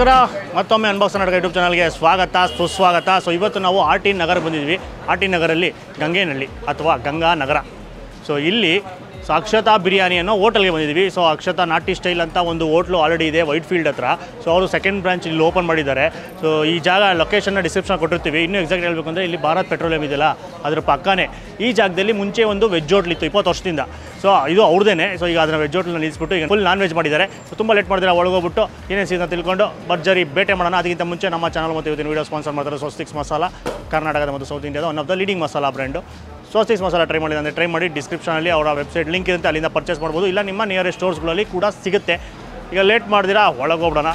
ನಮಸ್ಕಾರ ಮತ್ತೊಮ್ಮೆ unbox Karnataka YouTube ಚಾನಲ್ಗೆ ಸ್ವಾಗತ ಸುಸ್ವಾಗತ ಸೊ ಇವತ್ತು ನಾವು ಆರ್ ಟಿ ನಗರ ಬಂದಿದ್ವಿ ಆರ್ ಟಿ ನಗರಲ್ಲಿ ಗಂಗೇನಹಳ್ಳಿ ಅಥವಾ ಗಂಗಾ ನಗರ ಸೊ ಇಲ್ಲಿ ಸೊ ಅಕ್ಷತಾ ಬಿರಿಯಾನಿ ಅನ್ನೋ ಹೋಟೆಲ್ಗೆ ಬಂದಿದ್ವಿ ಸೊ ಅಕ್ಷತಾ ನಾಟಿ ಸ್ಟೈಲ್ ಅಂತ ಒಂದು ಹೋಟ್ಲು ಆಲ್ರೆಡಿ ಇದೆ ವೈಟ್ ಫೀಲ್ಡ್ ಹತ್ರ ಸೊ ಅವರು ಸೆಕೆಂಡ್ ಬ್ರಾಂಚ್ ಇಲ್ಲಿ ಓಪನ್ ಮಾಡಿದ್ದಾರೆ ಸೊ ಈ ಜಾಗ ಲೊಕೇಶನ್ನ ಡಿಸ್ಕ್ರಿಪ್ಷನ್ ಕೊಟ್ಟಿರ್ತೀವಿ ಇನ್ನೂ ಎಕ್ಸಾಕ್ಟ್ ಹೇಳಬೇಕು ಅಂದರೆ ಇಲ್ಲಿ ಭಾರತ್ ಪೆಟ್ರೋಲಿಯಂ ಇದೆಯಲ್ಲ ಅದ್ರ ಪಕ್ಕನೇ ಈ ಜಾಗದಲ್ಲಿ ಮುಂಚೆ ಒಂದು ವೆಜ್ ಹೋಟ್ಲ್ ಇತ್ತು ಇಪ್ಪತ್ತು ವರ್ಷದಿಂದ ಸೊ ಇದು ಅವ್ರದ್ದೇನೆ ಸೊ ಈಗ ಅದನ್ನ ವೆಜ್ ಹೋಟ್ಲನ್ನ ನಿಲ್ಲಿಸ್ಬಿಟ್ಟು ಈಗ ಫುಲ್ ನಾನ್ ವೆಜ್ ಮಾಡಿದ್ದಾರೆ ಸೊ ತುಂಬ ಲೇಟ್ ಮಾಡಿದ್ರೆ ಒಳಗೋಗ್ಬಿಟ್ಟು ಏನೇನು ಸಿಗುತ್ತೆ ತಿಳ್ಕೊಂಡು ಭರ್ಜರಿ ಬೇಟೆ ಮಾಡೋಣ ಅದಕ್ಕಿಂತ ಮುಂಚೆ ನಮ್ಮ ಚಾನಲ್ ಮತ್ತು ಇವತ್ತಿನ ವೀಡಿಯೋ ಸ್ಪಾನ್ಸರ್ ಮಾಡ್ತಾರೆ ಸ್ವಸ್ತಿಕ್ಸ್ ಮಸಾಲ ಕರ್ನಾಟಕದ ಮತ್ತು ಸೌತ್ ಇಂಡಿಯಾದ one of the leading masala brand Swastiks masala try ಮಾಡಿದೆ ಅಂದರೆ ಟ್ರೈ ಮಾಡಿ ಡಿಸ್ಕ್ರಿಪ್ಷನಲ್ಲಿ ಅವರ ವೆಬ್ಸೈಟ್ ಲಿಂಕ್ ಇರುತ್ತೆ ಅಲ್ಲಿಂದ ಪರ್ಚೇಸ್ ಮಾಡ್ಬೋದು ಇಲ್ಲ ನಿಮ್ಮ ನಿಯರೆಸ್ಟ್ ಸ್ಟೋರ್ಸ್ಗಳಲ್ಲಿ ಕೂಡ ಸಿಗುತ್ತೆ ಈಗ ಲೇಟ್ ಮಾಡಿದಿರಾ ಒಳಗೋಗ್ಬಿಡೋಣ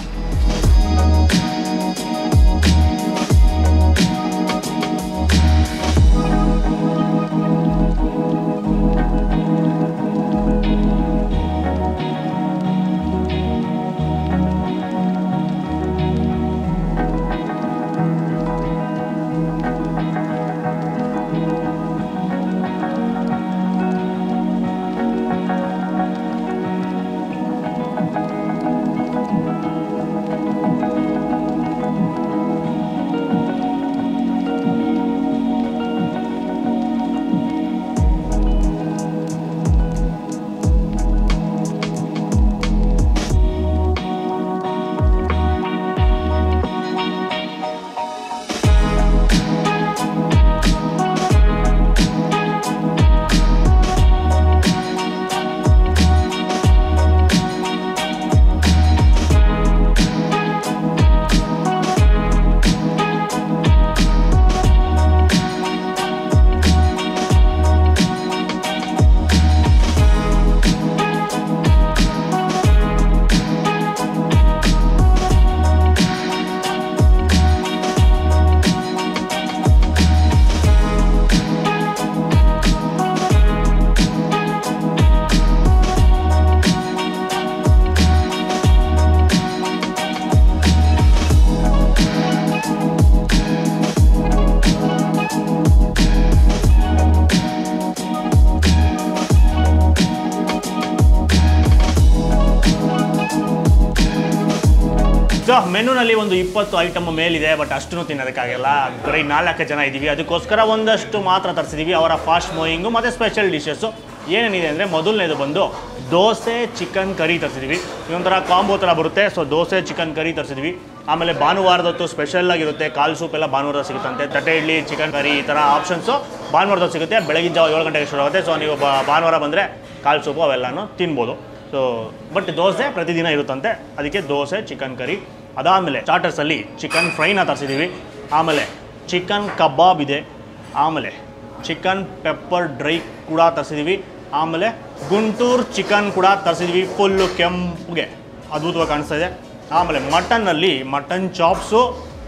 ಸೊ ಮೆನುನಲ್ಲಿ ಒಂದು ಇಪ್ಪತ್ತು ಐಟಮ್ ಮೇಲಿದೆ ಬಟ್ ಅಷ್ಟನ್ನು ತಿನ್ನೋದಕ್ಕಾಗಲ್ಲ ಬರೀ ನಾಲ್ಕು ಜನ ಇದ್ದೀವಿ ಅದಕ್ಕೋಸ್ಕರ ಒಂದಷ್ಟು ಮಾತ್ರ ತರಿಸಿದ್ದೀವಿ ಅವರ ಫಾಸ್ಟ್ ಮೂವಿಂಗು ಮತ್ತು ಸ್ಪೆಷಲ್ ಡಿಶಸ್ಸು ಏನೇನಿದೆ ಅಂದರೆ ಮೊದಲನೇದು ಬಂದು ದೋಸೆ ಚಿಕನ್ ಕರಿ ತರಿಸಿದ್ವಿ ಇದೊಂಥರ ಕಾಂಬೋ ಥರ ಬರುತ್ತೆ ಸೊ ದೋಸೆ ಚಿಕನ್ ಕರಿ ತರಿಸಿದ್ವಿ ಆಮೇಲೆ ಭಾನುವಾರದೊತ್ತು ಸ್ಪೆಷಲ್ ಆಗಿರುತ್ತೆ ಕಾಲು ಸೂಪ್ ಎಲ್ಲ ಭಾನುವಾರ ಸಿಗುತ್ತಂತೆ ತಟ್ಟೆ ಇಡ್ಲಿ ಚಿಕನ್ ಕರಿ ಈ ಥರ ಆಪ್ಷನ್ಸು ಭಾನುವಾರದೊತ್ತು ಸಿಗುತ್ತೆ ಬೆಳಗಿನ ಜಾವ ಏಳು ಗಂಟೆಗೆ ಶುರು ಆಗುತ್ತೆ ಸೊ ನೀವು ಬ- ಭಾನುವಾರ ಬಂದರೆ ಕಾಲು ಸೂಪು ಅವೆಲ್ಲನೂ ತಿನ್ಬೋದು ಸೊ ಬಟ್ ದೋಸೆ ಪ್ರತಿದಿನ ಇರುತ್ತಂತೆ ಅದಕ್ಕೆ ದೋಸೆ ಚಿಕನ್ ಕರಿ ಅದಾದಮೇಲೆ ಸ್ಟಾರ್ಟರ್ಸಲ್ಲಿ ಚಿಕನ್ ಫ್ರೈನ ತರಿಸಿದ್ದೀವಿ ಆಮೇಲೆ ಚಿಕನ್ ಕಬಾಬ್ ಇದೆ ಆಮೇಲೆ ಚಿಕನ್ ಪೆಪ್ಪರ್ ಡ್ರೈ ಕೂಡ ತರಿಸಿದ್ದೀವಿ ಆಮೇಲೆ ಗುಂಟೂರು ಚಿಕನ್ ಕೂಡ ತರಿಸಿದ್ವಿ ಫುಲ್ಲು ಕೆಂಪುಗೆ ಅದ್ಭುತವಾಗಿ ಕಾಣಿಸ್ತಾ ಇದೆ ಆಮೇಲೆ ಮಟನ್ನಲ್ಲಿ ಮಟನ್ ಚಾಪ್ಸು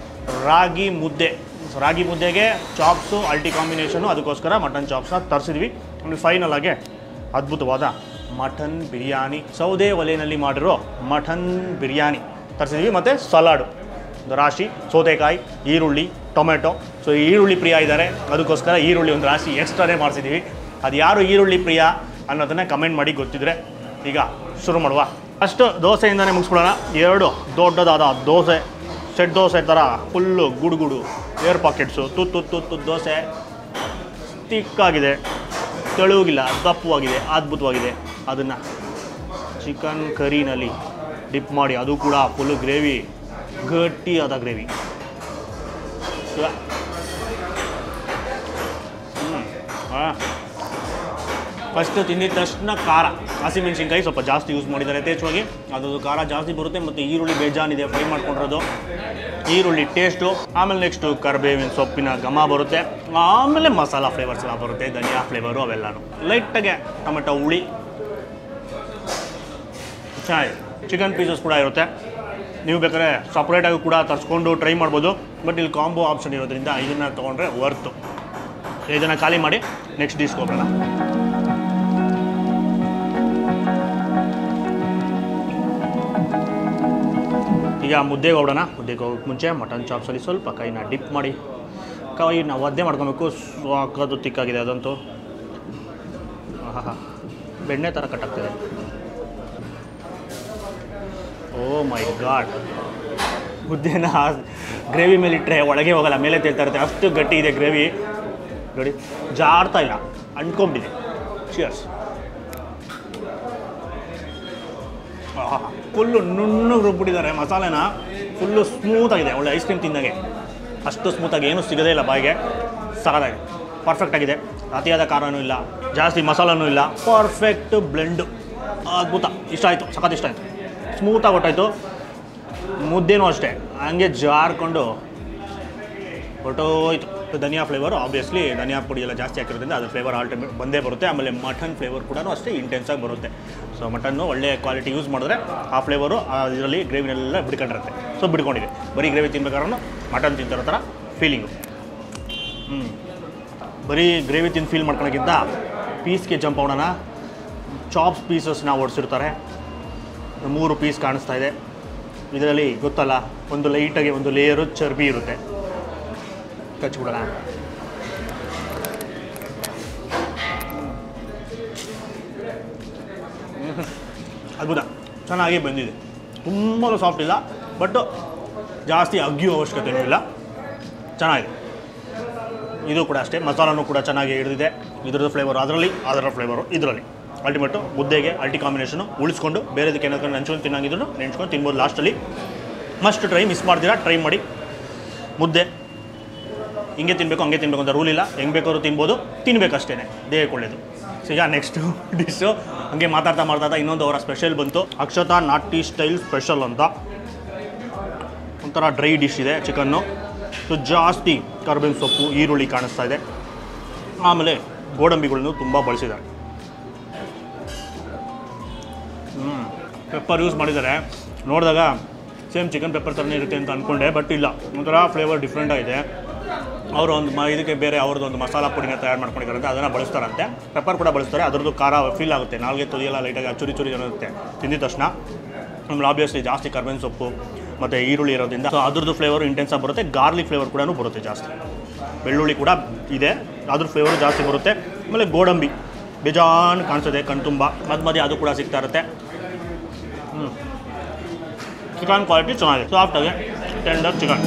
ರಾಗಿ ಮುದ್ದೆ ಸೊ ರಾಗಿ ಮುದ್ದೆಗೆ ಚಾಪ್ಸು ಅಲ್ಟಿ ಕಾಂಬಿನೇಷನು ಅದಕ್ಕೋಸ್ಕರ ಮಟನ್ ಚಾಪ್ಸ್ನ ತರಿಸಿದ್ವಿ ಆಮೇಲೆ ಫೈನಲ್ ಆಗಿ ಅದ್ಭುತವಾದ ಮಟನ್ ಬಿರಿಯಾನಿ ಸೌದೆ ಒಲೆಯಲ್ಲಿ ಮಾಡಿರೋ ಮಟನ್ ಬಿರಿಯಾನಿ ತರಿಸಿದ್ವಿ ಮತ್ತು ಸಲಾಡು ಒಂದು ರಾಶಿ ಸೌತೆಕಾಯಿ ಈರುಳ್ಳಿ ಟೊಮೆಟೊ ಸೊ ಈರುಳ್ಳಿ ಪ್ರಿಯ ಇದ್ದಾರೆ ಅದಕ್ಕೋಸ್ಕರ ಈರುಳ್ಳಿ ಒಂದು ರಾಶಿ ಎಕ್ಸ್ಟ್ರಾನೇ ಮಾಡಿಸಿದ್ದೀವಿ ಅದು ಯಾರು ಈರುಳ್ಳಿ ಪ್ರಿಯ ಅನ್ನೋದನ್ನ ಕಮೆಂಟ್ ಮಾಡಿ ಗೊತ್ತಿದ್ರೆ ಈಗ ಶುರು ಮಾಡುವ ಫಸ್ಟು ದೋಸೆಯಿಂದನೇ ಮುಗಿಸ್ಬಿಡೋಣ ಎರಡು ದೊಡ್ಡದಾದ ದೋಸೆ ಸೆಟ್ ದೋಸೆ ಥರ ಫುಲ್ಲು ಗುಡುಗುಡು ಏರ್ ಪಾಕೆಟ್ಸು ತುತ್ತು ತುತ್ತು ತುತ್ತು ದೋಸೆ ತಿಕ್ಕಾಗಿದೆ ತೆಳುವಾಗಿಲ್ಲ ದಪ್ಪವಾಗಿದೆ ಅದ್ಭುತವಾಗಿದೆ ಅದನ್ನು ಚಿಕನ್ ಕರಿನಲ್ಲಿ ಡಿಪ್ ಮಾಡಿ ಅದು ಕೂಡ ಫುಲ್ಲು ಗ್ರೇವಿ ಗಟ್ಟಿಯಾದ ಗ್ರೇವಿ ಫಸ್ಟು ತಿಂದಿದ ತಕ್ಷಣ ಖಾರ ಹಸಿಮೆಣ್ಸಿನ್ಕಾಯಿ ಸ್ವಲ್ಪ ಜಾಸ್ತಿ ಯೂಸ್ ಮಾಡಿದ್ದಾರೆ ಯಥೇಚ್ಛವಾಗಿ ಅದು ಖಾರ ಜಾಸ್ತಿ ಬರುತ್ತೆ ಮತ್ತು ಈರುಳ್ಳಿ ಬೇಜಾನಿದೆ ಫ್ರೈ ಮಾಡ್ಕೊಂಡಿರೋದು ಈರುಳ್ಳಿ ಟೇಸ್ಟು ಆಮೇಲೆ ನೆಕ್ಸ್ಟು ಕರಿಬೇವಿನ ಸೊಪ್ಪಿನ ಘಮ ಬರುತ್ತೆ ಆಮೇಲೆ ಮಸಾಲ ಫ್ಲೇವರ್ಸ್ ಎಲ್ಲ ಬರುತ್ತೆ ಧನಿಯಾ ಫ್ಲೇವರು ಅವೆಲ್ಲನೂ ಲೈಟಾಗೆ ಟೊಮೆಟೊ ಹುಳಿ ಚೆನ್ನಾಗಿದೆ ಚಿಕನ್ ಪೀಸಸ್ ಕೂಡ ಇರುತ್ತೆ ನೀವು ಬೇಕಾದ್ರೆ ಸಪ್ರೇಟಾಗಿ ಕೂಡ ತರಿಸ್ಕೊಂಡು ಟ್ರೈ ಮಾಡ್ಬೋದು ಬಟ್ ಇಲ್ಲಿ ಕಾಂಬೋ ಆಪ್ಷನ್ ಇರೋದ್ರಿಂದ ಇದನ್ನು ತೊಗೊಂಡ್ರೆ ವರ್ತು ಇದನ್ನು ಖಾಲಿ ಮಾಡಿ ನೆಕ್ಸ್ಟ್ ಡಿಶ್ಗೆ ಹೋಗೋಣ ಈಗ ಮುದ್ದೆಗೆ ಹೋಗೋಣ ಮುದ್ದೆಗೆ ಹೋಗೋಕ್ಕೆ ಮುಂಚೆ ಮಟನ್ ಚಾಪ್ಸಲ್ಲಿ ಸ್ವಲ್ಪ ಕೈನ ಡಿಪ್ ಮಾಡಿ ಕೈನ ಒದ್ದೆ ಮಾಡ್ಕೊಬೇಕು ಸಾಕದು ತಿಕ್ಕಾಗಿದೆ ಅದಂತೂ ಆಹಾ ಬೆಣ್ಣೆ ಥರ ಕಟ್ಟಾಗ್ತಿದೆ ಓ ಮೈ ಗಾಡ್ ಮುದ್ದೆನ ಗ್ರೇವಿ ಮೇಲೆ ಇಟ್ಟರೆ ಒಳಗೆ ಹೋಗಲ್ಲ ಮೇಲೆ ತೇಳ್ತಾ ಇರುತ್ತೆ ಅಷ್ಟು ಗಟ್ಟಿ ಇದೆ ಗ್ರೇವಿ ನೋಡಿ ಜಾರ್ತಾ ಇಲ್ಲ ಅಂಟ್ಕೊಂಬಿದೆ ಚಿಯರ್ಸ್ ಫುಲ್ಲು ನುಣ್ಣಗೆ ರುಬ್ಬಿಟ್ಟಿದ್ದಾರೆ ಮಸಾಲೆನ ಫುಲ್ಲು ಸ್ಮೂತಾಗಿದೆ ಒಳ್ಳೆ ಐಸ್ ಕ್ರೀಮ್ ತಿಂದಾಗೆ ಅಷ್ಟು ಸ್ಮೂತಾಗಿ ಏನೂ ಸಿಗೋದೇ ಇಲ್ಲ ಬಾಯಿಗೆ ಸಾಕಾಗಿದೆ ಪರ್ಫೆಕ್ಟ್ ಆಗಿದೆ ಅತಿಯಾದ ಖಾರನೂ ಇಲ್ಲ ಜಾಸ್ತಿ ಮಸಾಲನೂ ಇಲ್ಲ ಪರ್ಫೆಕ್ಟ್ ಬ್ಲೆಂಡು ಅದ್ಭುತ ಇಷ್ಟ ಆಯಿತು ಸಖತ್ ಇಷ್ಟ ಆಯಿತು ಸ್ಮೂತಾಗಿ ಹೊಟ್ಟಾಯ್ತು ಮುದ್ದೆನೂ ಅಷ್ಟೇ ಹಂಗೆ ಜಾರ್ಕೊಂಡು ಹೊರಟೋಯ್ತು ಧನಿಯಾ ಫ್ಲೇವರ್ ಆಬ್ವಿಯಸ್ಲಿ ಧನಿಯಾ ಪುಡಿ ಎಲ್ಲ ಜಾಸ್ತಿ ಹಾಕಿರೋದ್ರಿಂದ ಅದು ಫ್ಲೇವರ್ ಆಲ್ಟರ್ನೇಟ್ ಬಂದೇ ಬರುತ್ತೆ ಆಮೇಲೆ ಮಟನ್ ಫ್ಲೇವರ್ ಕೂಡ ಅಷ್ಟೇ ಇಂಟೆನ್ಸಾಗಿ ಬರುತ್ತೆ ಸೊ ಮಟನ್ನು ಒಳ್ಳೆ ಕ್ವಾಲಿಟಿ ಯೂಸ್ ಮಾಡಿದ್ರೆ ಆ ಫ್ಲೇವರು ಇದರಲ್ಲಿ ಗ್ರೇವಿನೆಲ್ಲ ಬಿಡ್ಕೊಂಡಿರುತ್ತೆ ಸೊ ಬಿಡ್ಕೊಂಡಿದೆ ಬರೀ ಗ್ರೇವಿ ತಿನ್ಬೇಕಾದ್ರೂ ಮಟನ್ ತಿಂತಿರೋ ಥರ ಫೀಲಿಂಗು ಹ್ಞೂ ಬರೀ ಗ್ರೇವಿ ತಿಂದು ಫೀಲ್ ಮಾಡ್ಕೊಳಕ್ಕಿಂತ ಪೀಸ್ಗೆ ಜಂಪ್ ಮಾಡೋಣ ಚಾಪ್ಸ್ ಪೀಸಸ್ನ ಓಡಿಸಿರ್ತಾರೆ ಮೂರು ಪೀಸ್ ಕಾಣಿಸ್ತಾ ಇದೆ ಇದರಲ್ಲಿ ಗೊತ್ತಲ್ಲ ಒಂದು ಲೈಟಾಗಿ ಒಂದು ಲೇಯರು ಚರ್ಬಿ ಇರುತ್ತೆ ಕಚ್ಬಿಡೋಣ ಅದ್ಭುತ ಚೆನ್ನಾಗಿ ಬಂದಿದೆ ತುಂಬ ಸಾಫ್ಟ್ ಇಲ್ಲ ಬಟ್ ಜಾಸ್ತಿ ಅಗ್ಗಿಯೋ ಅವಶ್ಯಕತೆಯೂ ಇಲ್ಲ ಚೆನ್ನಾಗಿದೆ ಇದು ಕೂಡ ಅಷ್ಟೇ ಮಸಾಲನೂ ಕೂಡ ಚೆನ್ನಾಗಿ ಹಿಡಿದಿದೆ ಇದರದ್ದು ಫ್ಲೇವರ್ ಅದರಲ್ಲಿ ಅದರ ಫ್ಲೇವರು ಇದರಲ್ಲಿ ಅಲ್ಟಿಮೇಟು ಮುದ್ದೆಗೆ ಅಲ್ಟಿ ಕಾಂಬಿನೇಷನು ಉಳಿಸ್ಕೊಂಡು ಬೇರೆದಕ್ಕೆ ಏನಾದ್ರು ನೆಂಚ್ಕೊಂಡು ತಿನ್ನಂಗಿದ್ರು ನೆಂಚ್ಕೊಂಡು ತಿನ್ಬೋದು ಲಾಸ್ಟಲ್ಲಿ ಮಸ್ಟ್ ಟ್ರೈ ಮಿಸ್ ಮಾಡ್ತೀರಾ ಟ್ರೈ ಮಾಡಿ ಮುದ್ದೆ ಹಿಂಗೆ ತಿನ್ನಬೇಕು ಹಂಗೆ ತಿನ್ನಬೇಕು ಅಂತ ರೂಲ್ ಇಲ್ಲ ಹೆಂಗೆ ಬೇಕಾದ್ರೂ ತಿನ್ಬೋದು ತಿನ್ಬೇಕಷ್ಟೇ ದೇಹಕ್ಕೆ ಒಳ್ಳೇದು ಸೊ ಈಗ ನೆಕ್ಸ್ಟು ಡಿಶ್ಶು ಹಂಗೆ ಮಾತಾಡ್ತಾ ಮಾತಾಡ್ತಾ ಇನ್ನೊಂದು ಅವರ ಸ್ಪೆಷಲ್ ಬಂತು ಅಕ್ಷತಾ ನಾಟಿ ಸ್ಟೈಲ್ ಸ್ಪೆಷಲ್ ಅಂತ ಒಂಥರ ಡ್ರೈ ಡಿಶ್ ಇದೆ ಚಿಕನ್ನು ಸೊ ಜಾಸ್ತಿ ಕರ್ಬೇವಿನ ಸೊಪ್ಪು ಈರುಳ್ಳಿ ಕಾಣಿಸ್ತಾ ಇದೆ ಆಮೇಲೆ ಗೋಡಂಬಿಗಳನ್ನು ತುಂಬ ಬಳಸಿದ್ದಾರೆ ಹ್ಞೂ ಪೆಪ್ಪರ್ ಯೂಸ್ ಮಾಡಿದ್ದಾರೆ ನೋಡಿದಾಗ ಸೇಮ್ ಚಿಕನ್ ಪೆಪ್ಪರ್ ಥರನೇ ಇರುತ್ತೆ ಅಂತ ಅಂದ್ಕೊಂಡೆ ಬಟ್ ಇಲ್ಲ ಒಂಥರ ಫ್ಲೇವರ್ ಡಿಫ್ರೆಂಟ್ ಆಗಿದೆ ಅವರು ಒಂದು ಮ ಇದಕ್ಕೆ ಬೇರೆ ಅವ್ರದ್ದು ಒಂದು ಮಸಾಲ ಪುಡಿನ ತಯಾರು ಮಾಡ್ಕೊಂಡಿದ್ದಾರಂತೆ ಅದನ್ನು ಬಳಸ್ತಾರಂತೆ ಪೆಪ್ಪರ್ ಕೂಡ ಬಳಸ್ತಾರೆ ಅದರದ್ದು ಖಾರ ಫೀಲ್ ಆಗುತ್ತೆ ನಾಲ್ಗೆ ತುದಿಯೆಲ್ಲ ಲೈಟಾಗಿ ಚುರಿ ಚುರಿ ಇರುತ್ತೆ ತಿಂದಿದ ತಕ್ಷಣ ಆಮೇಲೆ ಆಬ್ವಿಯಸ್ಲಿ ಜಾಸ್ತಿ ಕರ್ಬೇವಿನ ಸೊಪ್ಪು ಮತ್ತು ಈರುಳ್ಳಿ ಇರೋದ್ರಿಂದ ಸೊ ಅದ್ರದ್ದು ಫ್ಲೇವರು ಇಂಟೆನ್ಸಾಗಿ ಬರುತ್ತೆ ಗಾರ್ಲಿಕ್ ಫ್ಲೇವರ್ ಕೂಡ ಬರುತ್ತೆ ಜಾಸ್ತಿ ಬೆಳ್ಳುಳ್ಳಿ ಕೂಡ ಇದೆ ಅದ್ರ ಫ್ಲೇವರು ಜಾಸ್ತಿ ಬರುತ್ತೆ ಆಮೇಲೆ ಗೋಡಂಬಿ ಬೇಜಾನ್ ಕಾಣಿಸುತ್ತೆ ಕಣ್ತುಂಬ ಮಧ್ಯ ಮಧ್ಯೆ ಅದು ಕೂಡ ಸಿಗ್ತಾ ಇರುತ್ತೆ ಹ್ಞೂ ಚಿಕನ್ ಕ್ವಾಲಿಟಿ ಚೆನ್ನಾಗಿದೆ ಸಾಫ್ಟಾಗಿ tender chicken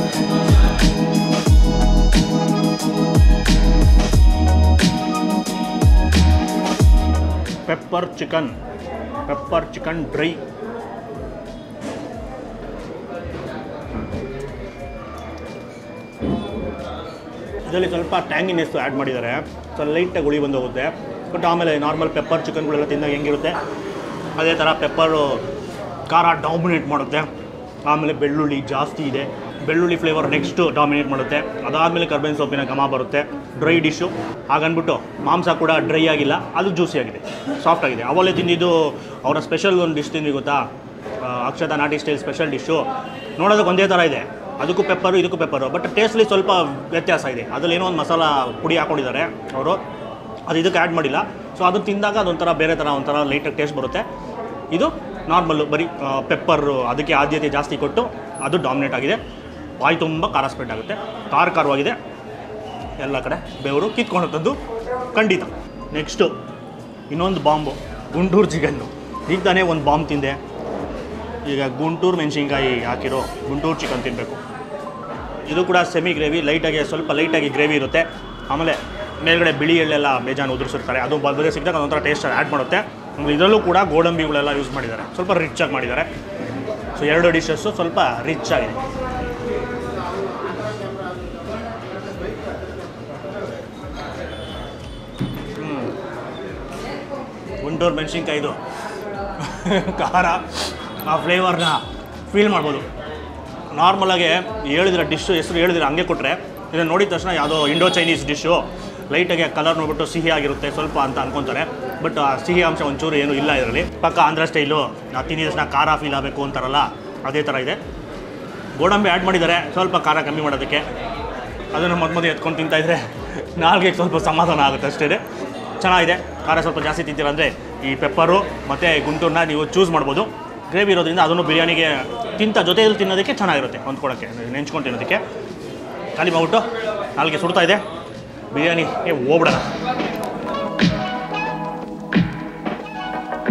pepper chicken pepper chicken dry ಇದರಲ್ಲಿ ಸ್ವಲ್ಪ ಟ್ಯಾಂಗಿನೆಸ್ ಆ್ಯಡ್ ಮಾಡಿದ್ದಾರೆ ಸ್ವಲ್ಪ ಲೈಟಾಗಿ ಹುಳಿ ಬಂದು ಹೋಗುತ್ತೆ ಬಟ್ ಆಮೇಲೆ ನಾರ್ಮಲ್ ಪೆಪ್ಪರ್ ಚಿಕನ್ಗಳೆಲ್ಲ ತಿಂದಾಗ ಹೆಂಗಿರುತ್ತೆ ಅದೇ ಥರ ಪೆಪ್ಪರು ಖಾರ ಡಾಮಿನೇಟ್ ಮಾಡುತ್ತೆ ಆಮೇಲೆ ಬೆಳ್ಳುಳ್ಳಿ ಜಾಸ್ತಿ ಇದೆ ಬೆಳ್ಳುಳ್ಳಿ ಫ್ಲೇವರ್ ನೆಕ್ಸ್ಟು ಡಾಮಿನೇಟ್ ಮಾಡುತ್ತೆ ಅದಾದಮೇಲೆ ಕರ್ಬೇವಿನ ಸೊಪ್ಪಿನ ಘಮ ಬರುತ್ತೆ ಡ್ರೈ ಡಿಶ್ಶು ಹಾಗನ್ಬಿಟ್ಟು ಮಾಂಸ ಕೂಡ ಡ್ರೈ ಆಗಿಲ್ಲ ಅದು ಜ್ಯೂಸಿ ಆಗಿದೆ ಸಾಫ್ಟ್ ಆಗಿದೆ ಅವಲ್ಲೇ ತಿಂದಿದ್ದು ಅವರ ಸ್ಪೆಷಲ್ ಒಂದು ಡಿಶ್ ತಿಂದ್ವಿ ಗೊತ್ತಾ ಆ, ಅಕ್ಷತಾ ನಾಟಿ ಸ್ಟೈಲ್ ಸ್ಪೆಷಲ್ ಡಿಶ್ಶು ನೋಡೋದಕ್ಕೆ ಒಂದೇ ಥರ ಇದೆ ಅದಕ್ಕೂ ಪೆಪ್ಪರು ಇದಕ್ಕೂ ಪೆಪ್ಪರು ಬಟ್ ಟೇಸ್ಟ್ಲಿ ಸ್ವಲ್ಪ ವ್ಯತ್ಯಾಸ ಇದೆ ಅದರಲ್ಲಿ ಏನೋ ಒಂದು ಮಸಾಲ ಪುಡಿ ಹಾಕೊಂಡಿದ್ದಾರೆ ಅವರು ಅದು ಇದಕ್ಕೆ ಆ್ಯಡ್ ಮಾಡಿಲ್ಲ ಸೊ ಅದು ತಿಂದಾಗ ಅದೊಂಥರ ಬೇರೆ ಥರ ಒಂಥರ ಲೈಟಾಗಿ ಟೇಸ್ಟ್ ಬರುತ್ತೆ ಇದು ನಾರ್ಮಲ್ಲು ಬರೀ ಪೆಪ್ಪರು ಅದಕ್ಕೆ ಆದ್ಯತೆ ಜಾಸ್ತಿ ಕೊಟ್ಟು ಅದು ಡಾಮಿನೇಟ್ ಆಗಿದೆ ಬಾಯಿ ತುಂಬ ಖಾರ ಸ್ಪ್ರೆಡ್ ಆಗುತ್ತೆ ಖಾರ ಖಾರವಾಗಿದೆ ಎಲ್ಲ ಕಡೆ ಬೆವರು ಕಿತ್ಕೊಂಡಂಥದ್ದು ಖಂಡಿತ ನೆಕ್ಸ್ಟು ಇನ್ನೊಂದು ಬಾಂಬು ಗುಂಟೂರು ಚಿಕನ್ನು ಈಗ ತಾನೇ ಒಂದು ಬಾಂಬ್ ತಿಂದೆ ಈಗ ಗುಂಟೂರು ಮೆಣಸಿನ್ಕಾಯಿ ಹಾಕಿರೋ ಗುಂಟೂರು ಚಿಕನ್ ತಿನ್ನಬೇಕು ಇದು ಕೂಡ ಸೆಮಿ ಗ್ರೇವಿ ಲೈಟಾಗಿ ಸ್ವಲ್ಪ ಲೈಟಾಗಿ ಗ್ರೇವಿ ಇರುತ್ತೆ ಆಮೇಲೆ ಮೇಲ್ಗಡೆ ಬಿಳಿ ಎಳ್ಳೆಲ್ಲ ಬೇಜಾನ್ ಉದುರಿಸಿರ್ತಾರೆ ಅದು ಬದೇ ಸಿಕ್ಕಿದಾಗ ಅದೊಂಥರ ಟೇಸ್ಟ್ ಆ್ಯಡ್ ಮಾಡುತ್ತೆ ಆಮೇಲೆ ಇದರಲ್ಲೂ ಕೂಡ ಗೋಡಂಬಿಗಳೆಲ್ಲ ಯೂಸ್ ಮಾಡಿದ್ದಾರೆ ಸ್ವಲ್ಪ ರಿಚ್ ಆಗಿ ಮಾಡಿದ್ದಾರೆ ಸೊ ಎರಡು ಡಿಶಸ್ಸು ಸ್ವಲ್ಪ ರಿಚ್ ಆಗಿದೆ ಹ್ಮ್. ಗುಂಟೂರು ಮೆಣಸಿನ್ಕಾಯಿದು ಖಾರ ಆ ಫ್ಲೇವರ್ನ ಫೀಲ್ ಮಾಡ್ಬೋದು ನಾರ್ಮಲಾಗಿ ಹೇಳಿದ್ರೆ ಡಿಶ್ಶು ಹೆಸರು ಹೇಳಿದ್ರೆ ಹಂಗೆ ಕೊಟ್ಟರೆ ಇದನ್ನು ನೋಡಿದ ತಕ್ಷಣ ಯಾವುದೋ ಇಂಡೋ ಚೈನೀಸ್ ಡಿಶ್ಶು ಲೈಟಾಗಿ ಕಲರ್ ನೋಡ್ಬಿಟ್ಟು ಸಿಹಿ ಆಗಿರುತ್ತೆ ಸ್ವಲ್ಪ ಅಂತ ಅನ್ಕೊತಾರೆ ಬಟ್ ಆ ಸಿಹಿ ಅಂಶ ಒಂಚೂರು ಏನೂ ಇಲ್ಲ ಇದರಲ್ಲಿ ಪಕ್ಕ ಆಂಧ್ರ ಸ್ಟೈಲು ನಾವು ತಿಂದಿದ ತಕ್ಷಣ ಖಾರ ಫೀಲ್ ಆಗಬೇಕು ಅಂತಾರಲ್ಲ ಅದೇ ಥರ ಇದೆ ಗೋಡಂಬಿ ಆ್ಯಡ್ ಮಾಡಿದ್ದಾರೆ ಸ್ವಲ್ಪ ಖಾರ ಕಮ್ಮಿ ಮಾಡೋದಕ್ಕೆ ಅದನ್ನು ಮಧ್ಯ ಮಧ್ಯೆ ಎತ್ಕೊಂಡು ತಿಂತಾಯಿದ್ರೆ ನಾಲ್ಗೆ ಸ್ವಲ್ಪ ಸಮಾಧಾನ ಆಗುತ್ತೆ ಅಷ್ಟೇ ಚೆನ್ನಾಗಿದೆ ಖಾರ ಸ್ವಲ್ಪ ಜಾಸ್ತಿ ತಿಂತೀರ ಅಂದರೆ ಈ ಪೆಪ್ಪರು ಮತ್ತು ಗುಂಟೂರನ್ನ ನೀವು ಚೂಸ್ ಮಾಡ್ಬೋದು ಗ್ರೇವಿ ಇರೋದ್ರಿಂದ ಅದನ್ನು ಬಿರಿಯಾನಿಗೆ ತಿಂತ ಜೊತೆಯಲ್ಲಿ ತಿನ್ನೋದಕ್ಕೆ ಚೆನ್ನಾಗಿರುತ್ತೆ ಹೊಂದ್ಕೊಳಕ್ಕೆ ನೆಂಚ್ಕೊಂಡು ತಿನ್ನೋದಕ್ಕೆ ಖಾಲಿ ಮಾಡ್ಬಿಟ್ಟು ನಾಲ್ಗೆ ಸುಡ್ತಾ ಇದೆ ಬಿರಿಯಾನಿಗೆ ಹೋಗ್ಬಿಡೋಣ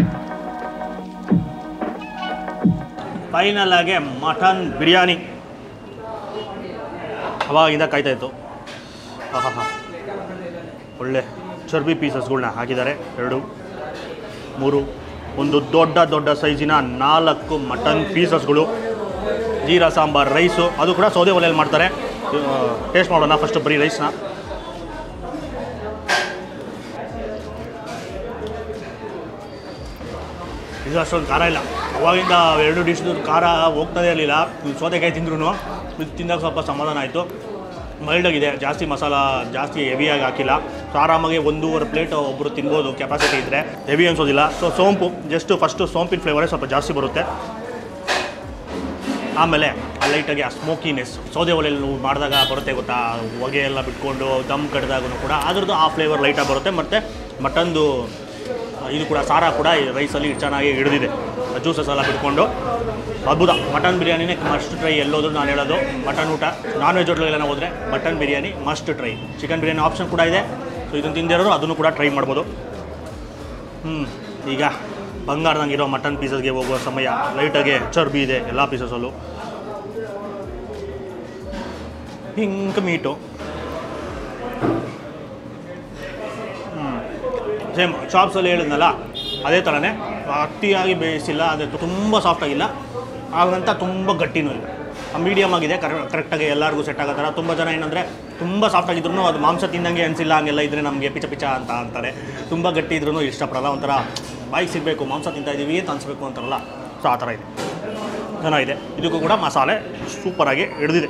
ಫೈನಲ್ ಆಗಿ ಮಟನ್ ಬಿರಿಯಾನಿ ಅವಾಗಿಂದ ಕಾಯ್ತಾ ಇತ್ತು ಹಾಂ ಹಾಂ ಒಳ್ಳೆ ಚರ್ಬಿ ಪೀಸಸ್ಗಳ್ನ ಹಾಕಿದ್ದಾರೆ ಎರಡು ಮೂರು ಒಂದು ದೊಡ್ಡ ದೊಡ್ಡ ಸೈಜಿನ ನಾಲ್ಕು ಮಟನ್ ಪೀಸಸ್ಗಳು ಜೀರಾ ಸಾಂಬಾರ್ ರೈಸು ಅದು ಕೂಡ ಸೌದೆ ಒಲೆಯಲ್ಲಿ ಮಾಡ್ತಾರೆ ಟೇಸ್ಟ್ ಮಾಡೋಣ ಫಸ್ಟ್ ಬರೀ ರೈಸ್ನ ಇದು ಅಷ್ಟೊಂದು ಖಾರ ಇಲ್ಲ ಅವಾಗಿಂದ ಎರಡು ಡಿಶ್ದು ಖಾರ ಹೋಗ್ತದೇ ಇರಲಿಲ್ಲ ಸೌತೆಕಾಯಿ ತಿಂದ್ರೂ ಇದು ತಿಂದಾಗ ಸ್ವಲ್ಪ ಸಮಾಧಾನ ಆಯಿತು ಮೈಲ್ಡಾಗಿದೆ ಜಾಸ್ತಿ ಮಸಾಲ ಜಾಸ್ತಿ ಹೆವಿಯಾಗಿ ಹಾಕಿಲ್ಲ ಸೊ ಆರಾಮಾಗಿ ಒಂದೂವರೆ ಪ್ಲೇಟ್ ಒಬ್ಬರು ತಿನ್ಬೋದು ಕೆಪಾಸಿಟಿ ಇದ್ದರೆ ಹೆವಿ ಅನ್ಸೋದಿಲ್ಲ ಸೊ ಸೋಂಪು ಜಸ್ಟ್ ಫಸ್ಟು ಸೋಂಪಿನ ಫ್ಲೇವರೇ ಸ್ವಲ್ಪ ಜಾಸ್ತಿ ಬರುತ್ತೆ ಆಮೇಲೆ ಆ ಲೈಟಾಗಿ ಆ ಸ್ಮೋಕಿನೆಸ್ ಸೌದೆ ಒಲೆಯಲ್ಲಿ ನೀವು ಮಾಡಿದಾಗ ಬರುತ್ತೆ ಗೊತ್ತಾ ಹೊಗೆ ಎಲ್ಲ ಬಿಟ್ಕೊಂಡು ದಮ್ ಕಡ್ದಾಗೂ ಕೂಡ ಅದ್ರದ್ದು ಆ ಫ್ಲೇವರ್ ಲೈಟಾಗಿ ಬರುತ್ತೆ ಮತ್ತು ಮಟನ್ದು ಇದು ಕೂಡ ಸಾರ ಕೂಡ ಈ ರೈಸಲ್ಲಿ ಚೆನ್ನಾಗಿ ಹಿಡಿದಿದೆ ಜ್ಯೂಸಸ್ ಎಲ್ಲ ಬಿಟ್ಕೊಂಡು ಅದ್ಭುತ ಮಟನ್ ಬಿರಿಯಾನಿನೇ ಮಸ್ಟ್ ಟ್ರೈ ಎಲ್ಲೋದ್ರು ನಾನು ಹೇಳೋದು ಮಟನ್ ಊಟ ನಾನ್ ವೆಜ್ ಹೋಟ್ಲಿಗೆಲ್ಲ ಹೋದರೆ mutton biryani must try chicken biryani option ಕೂಡ ಇದೆ ಸೊ ಇದನ್ನು ತಿಂದಿರೋರು ಅದನ್ನು ಕೂಡ ಟ್ರೈ ಮಾಡ್ಬೋದು ಹ್ಞೂ ಈಗ ಬಂಗಾರದಂಗೆ ಇರೋ ಮಟನ್ ಪೀಸಸ್ಗೆ ಹೋಗುವ ಸಮಯ ಲೈಟಾಗೆ ಚರ್ಬಿ ಇದೆ ಎಲ್ಲ ಪೀಸಸಲ್ಲೂ ಪಿಂಕ್ ಮೀಟು ಸೇಮ್ ಶಾಪ್ಸಲ್ಲಿ ಹೇಳಿದ್ನಲ್ಲ ಅದೇ ಥರನೇ ಅತಿಯಾಗಿ ಬೇಯಿಸಿಲ್ಲ ಅದೇ ತುಂಬ ಸಾಫ್ಟ್ ಆಗಿಲ್ಲ ಹಾಗಂತ ತುಂಬ ಗಟ್ಟಿನೂ ಇಲ್ಲ ಮೀಡಿಯಮ್ ಆಗಿದೆ ಕರೆ ಕರೆಕ್ಟಾಗಿ ಎಲ್ಲರಿಗೂ ಸೆಟ್ ಆಗೋ ಥರ ತುಂಬ ಜನ ಏನಂದರೆ ತುಂಬ ಸಾಫ್ಟ್ ಆಗಿದ್ರು ಅದು ಮಾಂಸ ತಿನ್ನಂಗೆ ಅನಿಸಿಲ್ಲ ಹಂಗೆಲ್ಲ ಇದ್ದರೆ ನಮಗೆ ಪಿಚ ಪಿಚ ಅಂತ ಅಂತಾರೆ ತುಂಬ ಗಟ್ಟಿ ಇದ್ರೂ ಇಷ್ಟಪಡಲ್ಲ ಒಂಥರ ಬಾಯಿಗೆ ಸಿಗಬೇಕು ಮಾಂಸ ತಿಂತಾ ಇದ್ದೀವಿ ಅಂತ ಅನಿಸ್ಬೇಕು ಅಂತಾರಲ್ಲ ಸೊ ಆ ಥರ ಇದೆ ಚೆನ್ನಾಗಿದೆ ಇದಕ್ಕೂ ಕೂಡ ಮಸಾಲೆ ಸೂಪರಾಗಿ ಹಿಡಿದಿದೆ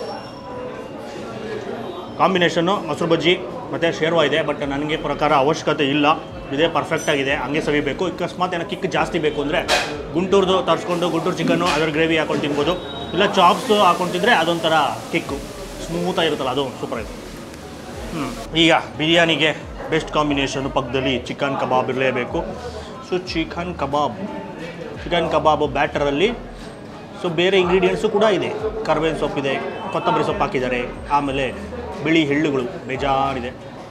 ಕಾಂಬಿನೇಷನ್ನು ಮೊಸರು ಬಜ್ಜಿ ಮತ್ತು ಶೇರ್ವಾ ಇದೆ ಬಟ್ ನನಗೆ ಪ್ರಕಾರ ಅವಶ್ಯಕತೆ ಇಲ್ಲ ಇದೇ ಪರ್ಫೆಕ್ಟಾಗಿದೆ ಹಂಗೆ ಸವಿಬೇಕು ಅಕಸ್ಮಾತ್ ಏನೋ ಕಿಕ್ ಜಾಸ್ತಿ ಬೇಕು ಅಂದರೆ ಗುಂಟೂರ್ದು ತರಿಸ್ಕೊಂಡು ಗುಂಟೂರು ಚಿಕನ್ನು ಅದರ ಗ್ರೇವಿ ಹಾಕೊಂಡು ತಿನ್ಬೋದು ಇಲ್ಲ ಚಾಪ್ಸು ಹಾಕೊಂಡು ತಿಂದರೆ ಅದೊಂಥರ ಕಿಕ್ಕು ಸ್ಮೂತಾಗಿರುತ್ತಲ್ಲ ಅದು ಸೂಪರಾಗಿದೆ ಹ್ಞೂ ಈಗ ಬಿರಿಯಾನಿಗೆ ಬೆಸ್ಟ್ ಕಾಂಬಿನೇಷನು ಪಕ್ಕದಲ್ಲಿ ಚಿಕನ್ ಕಬಾಬ್ ಇರಲೇಬೇಕು so chicken kebab chicken kebab ಬ್ಯಾಟರಲ್ಲಿ ಸೊ ಬೇರೆ ಇಂಗ್ರೀಡಿಯೆಂಟ್ಸು ಕೂಡ ಇದೆ ಕರ್ಬೇವಿನ ಸೊಪ್ಪಿದೆ ಕೊತ್ತಂಬರಿ ಸೊಪ್ಪು ಹಾಕಿದ್ದಾರೆ ಆಮೇಲೆ ಬಿಳಿ ಎಳ್ಳುಗಳು ಬೇಜಾರಿದೆ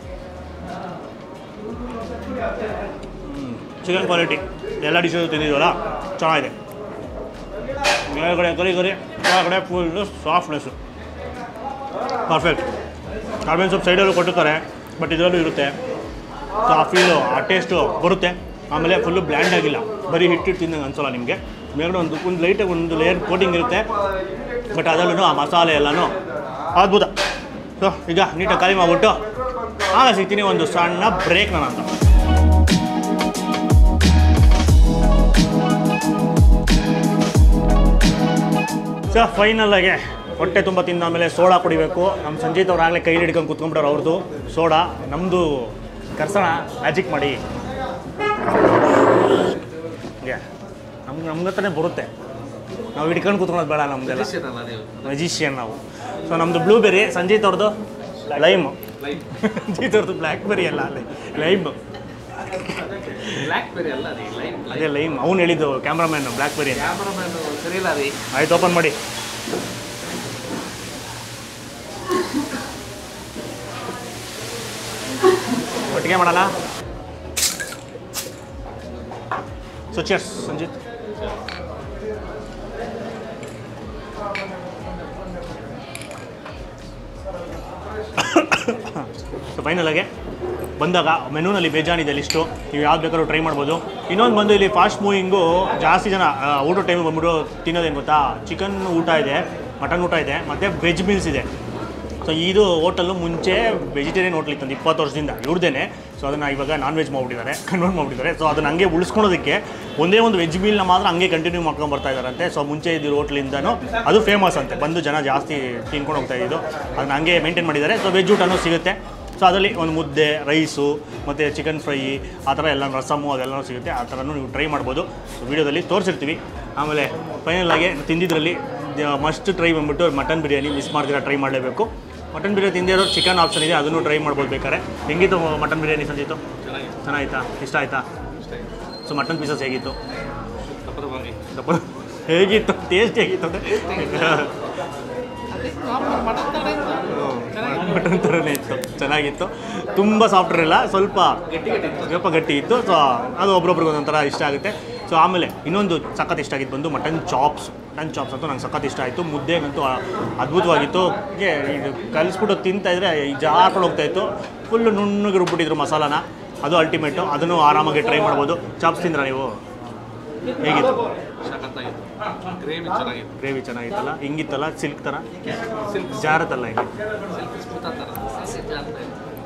ಚಿಕನ್ ಕ್ವಾಲಿಟಿ ಎಲ್ಲ ಡಿಶಸ್ ತಿಂದಿದ್ದೀವಲ್ಲ ಚೆನ್ನಾಗಿದೆ ಮೇಲ್ಗಡೆ ಕರಿ ಕರಿ ಕೆಳಗಡೆ ಫುಲ್ಲು ಸಾಫ್ಟ್ನೆಸ್ಸು ಪರ್ಫೆಕ್ಟ್ ಕಾರ್ಬೇನ್ ಸೊಪ್ಪು ಸೈಡಲ್ಲೂ ಕೊಟ್ಟಿರ್ತಾರೆ ಬಟ್ ಇದರಲ್ಲೂ ಇರುತ್ತೆ ಸೊ ಆ ಫೀಲು ಆ ಟೇಸ್ಟು ಬರುತ್ತೆ ಆಮೇಲೆ ಫುಲ್ಲು ಬ್ಲ್ಯಾಂಡ್ ಆಗಿಲ್ಲ ಬರೀ ಹಿಟ್ಟಿಟ್ಟು ತಿಂದಂಗೆ ಅನ್ಸಲ್ಲ ನಿಮಗೆ ಮೇಲ್ಗಡೆ ಒಂದು ಒಂದು ಲೈಟಾಗಿ ಒಂದು ಲೇಯರ್ ಕೋಟಿಂಗ್ ಇರುತ್ತೆ ಬಟ್ ಅದರಲ್ಲೂ ಆ ಮಸಾಲೆ ಎಲ್ಲನೂ ಅದ್ಭುತ ಸೊ ಈಗ ನೀಟಾಗಿ ಖಾಲಿ ಮಾಡಿಬಿಟ್ಟು ಆಗ ಸಿಗ್ತೀನಿ ಒಂದು ಸಣ್ಣ ಬ್ರೇಕ್ ನಾನು ಅಂತ ಸೊ ಫೈನಲ್ಲಾಗೆ ಹೊಟ್ಟೆ ತುಂಬ ತಿಂದಾದ್ಮೇಲೆ ಸೋಡಾ ಕುಡಿಬೇಕು ನಮ್ಮ ಸಂಜೀತ್ ಅವ್ರು ಆಗಲೇ ಕೈ ಹಿಡ್ಕೊಂಡು ಕೂತ್ಕೊಂಡ್ಬಿಡೋರು ಅವ್ರದ್ದು ಸೋಡಾ ನಮ್ಮದು ಕರ್ಸೋಣ ಮ್ಯಾಜಿಕ್ ಮಾಡಿ ಹೀಗೆ ನಮ್ಗೆ ನಮ್ಗೆ ಹತ್ರನೇ ಬರುತ್ತೆ ನಾವು ಹಿಡ್ಕೊಂಡು ಕೂತ್ಕೊಳ್ಳೋದು ಬೇಡ ನಮ್ದೆಲ್ಲ ಮೆಜಿಷಿಯನ್ ನಾವು ಸೊ ನಮ್ಮದು ಬ್ಲೂಬೆರಿ ಸಂಜೀತ್ ಅವ್ರದ್ದು ಲೈಮ್ ಸಂಜೀತ್ ಅವ್ರದ್ದು ಬ್ಲ್ಯಾಕ್ಬೆರಿ ಅಲ್ಲ ಅಲ್ಲಿ ಲೈಮ್ ಬ್ಲ್ಯಾಕ್ ಬೆರಿ ಅಲ್ಲ ರೀ ಲೈಟ್ ಅದೇ ಲೈಮ್ ಅವ್ನು ಹೇಳಿದ್ದು ಕ್ಯಾಮ್ರಾಮ್ಯಾನ್ ಬ್ಲ್ಯಾಕ್ಬೆರಿ ಅಂತ ಕ್ಯಾಮ್ರಾಮನ್ ಸರಿ ಇಲ್ಲ ರೀ ಆಯ್ತು ಓಪನ್ ಮಾಡಿ ಒಟ್ಟಿಗೆ ಮಾಡೋಣ ಸೊ ಚಿಯರ್ಸ್ ಸಂಜಿತ್ ಸೊ ಫೈನಲಾಗೆ ಬಂದಾಗ ಮೆನೂನಲ್ಲಿ ಬೇಜಾನಿದೆ ಲಿಸ್ಟು ನೀವು ಯಾವ್ದು ಬೇಕಾದ್ರೂ ಟ್ರೈ ಮಾಡ್ಬೋದು ಇನ್ನೊಂದು ಬಂದು ಇಲ್ಲಿ ಫಾಸ್ಟ್ ಮೂವಿಂಗು ಜಾಸ್ತಿ ಜನ ಆ, ಊಟ ಟೈಮಿಗೆ ಬಂದ್ಬಿಟ್ಟು ತಿನ್ನೋದೇನು ಗೊತ್ತಾ ಚಿಕನ್ ಊಟ ಇದೆ ಮಟನ್ ಊಟ ಇದೆ ಮತ್ತು ವೆಜ್ ಮೀಲ್ಸ್ ಇದೆ ಸೊ ಇದು ಹೋಟೆಲ್ಲು ಮುಂಚೆ ವೆಜಿಟೇರಿಯನ್ ಹೋಟ್ಲ್ ಇತ್ತು ಒಂದು ಇಪ್ಪತ್ತು ವರ್ಷದಿಂದ ಇವ್ರದ್ದೇನೆ ಸೊ ಅದನ್ನು ಇವಾಗ ನಾನ್ ವೆಜ್ ಮಾಡಿಬಿಟ್ಟಿದ್ದಾರೆ ಕನ್ವರ್ಟ್ ಮಾಡಿಬಿಟ್ಟಿದ್ದಾರೆ ಸೊ ಅದನ್ನು ಹಂಗೆ ಉಳಿಸ್ಕೊಳೋದಕ್ಕೆ ಒಂದೇ ಒಂದು ವೆಜ್ ಮೀಲ್ನ ಮಾತ್ರ ಹಂಗೆ ಕಂಟಿನ್ಯೂ ಮಾಡ್ಕೊಂಡು ಬರ್ತಾ ಇದ್ದಾರಂತೆ ಸೊ ಮುಂಚೆ ಇದ್ದಿರೋ ಹೋಟ್ಲಿಂದನೂ ಅದು ಫೇಮಸ್ ಅಂತೆ ಬಂದು ಜನ ಜಾಸ್ತಿ ತಿನ್ಕೊಂಡು ಹೋಗ್ತಾ ಇದ್ದು ಅದನ್ನ ಹಂಗೆ ಮೇಂಟೈನ್ ಮಾಡಿದ್ದಾರೆ ಸೊ ವೆಜ್ ಊಟನೂ ಸಿಗುತ್ತೆ ಸೊ ಅದರಲ್ಲಿ ಒಂದು ಮುದ್ದೆ ರೈಸು ಮತ್ತು ಚಿಕನ್ ಫ್ರೈ ಆ ಥರ ಎಲ್ಲ ರಸಮು ಅದೆಲ್ಲನೂ ಸಿಗುತ್ತೆ ಆ ಥರನೂ ನೀವು ಟ್ರೈ ಮಾಡ್ಬೋದು ಸೊ ವೀಡಿಯೋದಲ್ಲಿ ತೋರಿಸಿರ್ತೀವಿ ಆಮೇಲೆ ಫೈನಲ್ ಆಗಿ ತಿಂದಿದ್ರಲ್ಲಿ ಮಸ್ಟ್ ಟ್ರೈ ಬಂದ್ಬಿಟ್ಟು ಮಟನ್ ಬಿರಿಯಾನಿ ಮಿಸ್ ಮಾಡ್ದಿರ ಟ್ರೈ ಮಾಡಲೇಬೇಕು ಮಟನ್ ಬಿರಿಯಾನಿ ತಿಂದಿರೋ ಚಿಕನ್ ಆಪ್ಷನ್ ಇದೆ ಅದನ್ನು ಟ್ರೈ ಮಾಡ್ಬೋದು ಬೇಕಾದ್ರೆ ಹೆಂಗಿತ್ತು ಮಟನ್ ಬಿರಿಯಾನಿ ಸಂಜಿತ್ತು ಚೆನ್ನಾಗಿತ್ತಾ ಇಷ್ಟ ಆಯ್ತಾ ಸೊ ಮಟನ್ ಪೀಸಸ್ ಹೇಗಿತ್ತು ತಪ್ಪದ ಬಾರಿ ದಪ್ಪ ಹೇಗಿತ್ತು ಟೇಸ್ಟ್ ಹೇಗಿತ್ತು ಅಂದರೆ ಮಟನ್ ಥರನೇ ಇತ್ತು ಚೆನ್ನಾಗಿತ್ತು ತುಂಬ ಸಾಫ್ಟ್ ಇರಲ್ಲ ಸ್ವಲ್ಪ ಗಟ್ಟಿ ಗಟ್ಟಿ ಇತ್ತು. ಸ್ವಲ್ಪ ಗಟ್ಟಿ ಇತ್ತು ಸೊ ಅದು ಒಬ್ರೊಬ್ರಿಗೆ ಒಂದೊಂಥರ ಇಷ್ಟ ಆಗುತ್ತೆ ಸೊ ಆಮೇಲೆ ಇನ್ನೊಂದು ಸಖತ್ ಇಷ್ಟ ಆಗಿದ್ದು ಬಂದು ಮಟನ್ ಚಾಪ್ಸ್ ಮಟನ್ ಚಾಪ್ಸ್ ಅಂತೂ ನಂಗೆ ಸಖತ್ ಇಷ್ಟ ಆಯಿತು ಮುದ್ದೆಗಂತೂ ಆ- ಅದ್ಭುತವಾಗಿತ್ತು ಹೀಗೆ ಇದು ಕಲಿಸ್ಬಿಟ್ಟು ತಿಂತಾ ಇದ್ರೆ ಜಾರ್ಕೊಂಡು ಹೋಗ್ತಾ ಇತ್ತು ಫುಲ್ಲು ನುಣ್ಣಗೆ ರುಬ್ಬಿಟ್ಟಿದ್ರು ಮಸಾಲಾನ ಅದು ಅಲ್ಟಿಮೇಟು ಅದನ್ನು ಆರಾಮಾಗಿ ಟ್ರೈ ಮಾಡ್ಬೋದು ಚಾಪ್ಸ್ ತಿಂದ್ರ ನೀವು ಹೇಗಿತ್ತು ಸಖತ್ತಾಗಿತ್ತು ಗ್ರೇವಿ ಚೆನ್ನಾಗಿತ್ತು ಗ್ರೇವಿ ಚೆನ್ನಾಗಿತ್ತಲ್ಲ ಹಿಂಗಿತ್ತಲ್ಲ ಸಿಲ್ಕ್ ಥರ ಸಿಲ್ಕ್ ಜಾರತ್ತಲ್ಲ ಹಿಂಗೆ ಸಿಲ್ಕ್ ಸ್ಮೂತ್ ಅಂತಾರ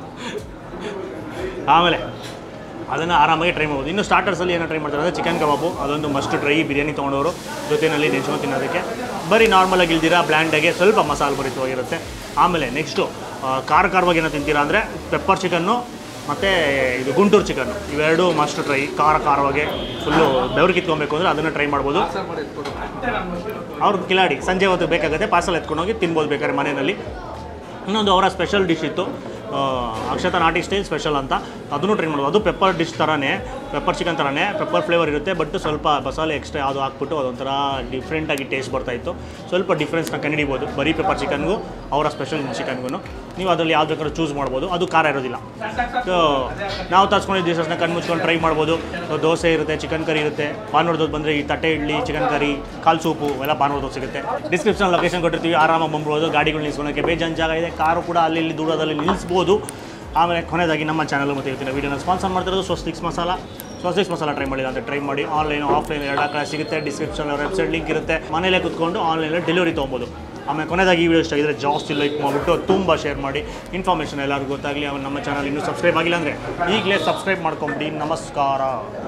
ಆಮೇಲೆ ಅದನ್ನು ಆರಾಮಾಗಿ ಟ್ರೈ ಮಾಡ್ಬೋದು ಇನ್ನು ಸ್ಟಾರ್ಟರ್ಸಲ್ಲಿ ಏನೋ ಟ್ರೈ ಮಾಡ್ತಾರೆ ಅಂದರೆ ಚಿಕನ್ ಕಬಾಬು ಅದೊಂದು ಮಸ್ಟ್ ಟ್ರೈ ಬಿರಿಯಾನಿ ತೊಗೊಂಡವರು ಜೊತೆಯಲ್ಲಿ ನೆಂಚ್ಕೊಂಡು ತಿನ್ನೋದಕ್ಕೆ ಬರೀ ನಾರ್ಮಲಾಗಿ ಇಲ್ದಿರ ಬ್ಲ್ಯಾಂಡಾಗೆ ಸ್ವಲ್ಪ ಮಸಾಲೆ ಭರಿತವಾಗಿರುತ್ತೆ ಆಮೇಲೆ ನೆಕ್ಸ್ಟು ಖಾರ ಖಾರವಾಗಿ ಏನೋ ತಿಂತೀರಾ ಅಂದರೆ ಪೆಪ್ಪರ್ ಚಿಕನ್ನು ಮತ್ತು ಇದು ಗುಂಟೂರು ಚಿಕನ್ ಇವೆರಡು ಮಸ್ಟ್ ಟ್ರೈ ಖಾರ ಖಾರವಾಗಿ ಫುಲ್ಲು ಬೆವರು ಕಿತ್ಕೊಬೇಕು ಅಂದರೆ ಅದನ್ನು ಟ್ರೈ ಮಾಡ್ಬೋದು ಪಾರ್ಸಲ್ ಮಾಡಿ ಎತ್ಕೊಡು ಅವ್ರ ಕಿಲಾಡಿ ಸಂಜೆ ಹೊತ್ತು ಬೇಕಾಗುತ್ತೆ ಪಾರ್ಸಲ್ ಎತ್ಕೊಂಡೋಗಿ ತಿನ್ಬೋದು ಬೇಕಾದ್ರೆ ಮನೆಯಲ್ಲಿ ಇನ್ನೊಂದು ಅವರ ಸ್ಪೆಷಲ್ ಡಿಶ್ ಇತ್ತು ಆ, ಅಕ್ಷತಾ ನಾಟಿ ಸ್ಟೈಲ್ ಸ್ಪೆಷಲ್ ಅಂತ ಅದನ್ನು ಟ್ರೈ ಮಾಡ್ಬೋದು ಅದು ಪೆಪ್ಪರ್ ಡಿಶ್ ಥರನೇ ಪೆಪ್ಪರ್ ಚಿಕನ್ ಥರನೇ ಪೆಪ್ಪರ್ ಫ್ಲೇವರ್ ಇರುತ್ತೆ ಬಟ್ ಸ್ವಲ್ಪ ಮಸಾಲೆ ಎಕ್ಸ್ಟ್ರಾ ಅದು ಹಾಕ್ಬಿಟ್ಟು ಅದೊಂಥರ ಡಿಫ್ರೆಂಟಾಗಿ ಟೇಸ್ಟ್ ಬರ್ತಾ ಇತ್ತು ಸ್ವಲ್ಪ ಡಿಫ್ರೆನ್ಸ್ನ ಕಂಡುಹಿಡಿಬೋದು ಬರೀ ಪೆಪ್ಪರ್ ಚಿಕನ್ಗೂ ಅವರ ಸ್ಪೆಷಲ್ ಚಿಕನ್ಗೂ ನೀವು ಅದರಲ್ಲಿ ಯಾವ್ದು ಬೇಕಾದ್ರೂ ಚೂಸ್ ಮಾಡ್ಬೋದು ಅದು ಖಾರ ಇರೋದಿಲ್ಲ ಸೊ ನಾವು ತರ್ಸ್ಕೊಂಡಿದ್ದ ಡಿಶಸ್ನ ಕಣ್ಣು ಮುಚ್ಕೊಂಡು ಟ್ರೈ ಮಾಡ್ಬೋದು ಸೊ ದೋಸೆ ಇರುತ್ತೆ ಚಿಕನ್ ಕರಿ ಇರುತ್ತೆ ಭಾನುವಾರದೊತ್ತು ಬಂದರೆ ಈ ತಟ್ಟೆ ಇಡ್ಲಿ ಚಿಕನ್ ಕರಿ ಕಾಲು ಸೂಪು ಎಲ್ಲ ಭಾನುವಾರದೊತ್ತು ಸಿಗುತ್ತೆ ಡಿಸ್ಕ್ರಿಪ್ಷನ್ ಲೊಕೇಶನ್ ಕೊಟ್ಟಿರ್ತೀವಿ ಆರಾಮಾಗಿ ಬಂದ್ಬೋದು ಗಾಡಿಗಳು ನಿಲ್ಸ್ಕೊಳಕ್ಕೆ ಬೇಜಾನ್ ಜಾಗ ಇದೆ ಕಾರು ಕೂಡ ಅಲ್ಲಿ ಇಲ್ಲಿ ದೂರದಲ್ಲಿ ನಿಲ್ಲಿಸ್ಬೋದು ಆಮೇಲೆ ಕೊನೆಯದಾಗಿ ನಮ್ಮ ಚಾನಲ್ ಮತ್ತು ಇವತ್ತಿನ ವೀಡಿಯೋನ ಸ್ಪಾನ್ಸರ್ ಮಾಡ್ತಿರೋದು ಸ್ವಸ್ತಿಕ್ಸ್ ಮಸಾಲ ಸ್ವಸ್ತಿಕ್ಸ್ ಮಸಾಲ ಟ್ರೈ ಮಾಡಿಲ್ಲ ಅಂತ ಟ್ರೈ ಮಾಡಿ ಆನ್ಲೈನ್ ಆಫ್ಲೈನ್ ಎರಡು ಕಡೆ ಸಿಗುತ್ತೆ ಡಿಸ್ಕ್ರಿಪ್ಷನ್ ವೆಬ್ಸೈಟ್ ಲಿಂಕ್ ಇರುತ್ತೆ ಮನೇಲೇ ಕುತ್ಕೊಂಡು ಆನ್ಲೈನಲ್ಲಿ ಡೆಲಿವರಿ ತೊಗೊಬೋದು ಆಮೇಲೆ ಕೊನೆಯದಾಗಿ ಈ ವಿಡಿಯೋ ಇಷ್ಟ ಆಗಿದ್ರೆ ಜಾಸ್ತಿ ಲೈಕ್ ಮಾಡಿಬಿಟ್ಟು ತುಂಬ ಶೇರ್ ಮಾಡಿ ಇನ್ಫಾರ್ಮೇಷನ್ ಎಲ್ಲರಿಗೂ ಗೊತ್ತಾಗಲಿ ಆಮೇಲೆ ನಮ್ಮ ಚಾನಲ್ ಇನ್ನೂ ಸಬ್ಸ್ಕ್ರೈಬ್ ಆಗಿಲ್ಲ ಅಂದರೆ ಈಗಲೇ ಸಬ್ಸ್ಕ್ರೈಬ್ ಮಾಡ್ಕೊಂಬಿಡಿ ನಮಸ್ಕಾರ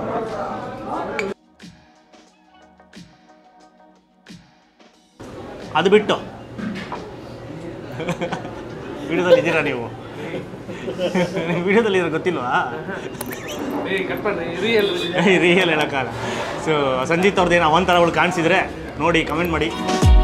ಅದು ಬಿಟ್ಟು ವಿಡಿಯೋದಲ್ಲಿ ಇದ್ದೀರಾ ನೀವು ವಿಡಿಯೋದಲ್ಲಿ ಇರೋ ಗೊತ್ತಿಲ್ವಾ ಏ ಕಟ್ ಮಾಡ್ರಿ ರಿಯಲ್ ರಿಯಲ್ ಹೇಳೋಕ್ಕಾಗಲ್ಲ ಸೊ ಸಂಜಿತ್ ಅವ್ರದ್ದು ಏನೋ ಒಂಥರ ಅವಳು ಕಾಣಿಸಿದ್ರೆ ನೋಡಿ ಕಮೆಂಟ್ ಮಾಡಿ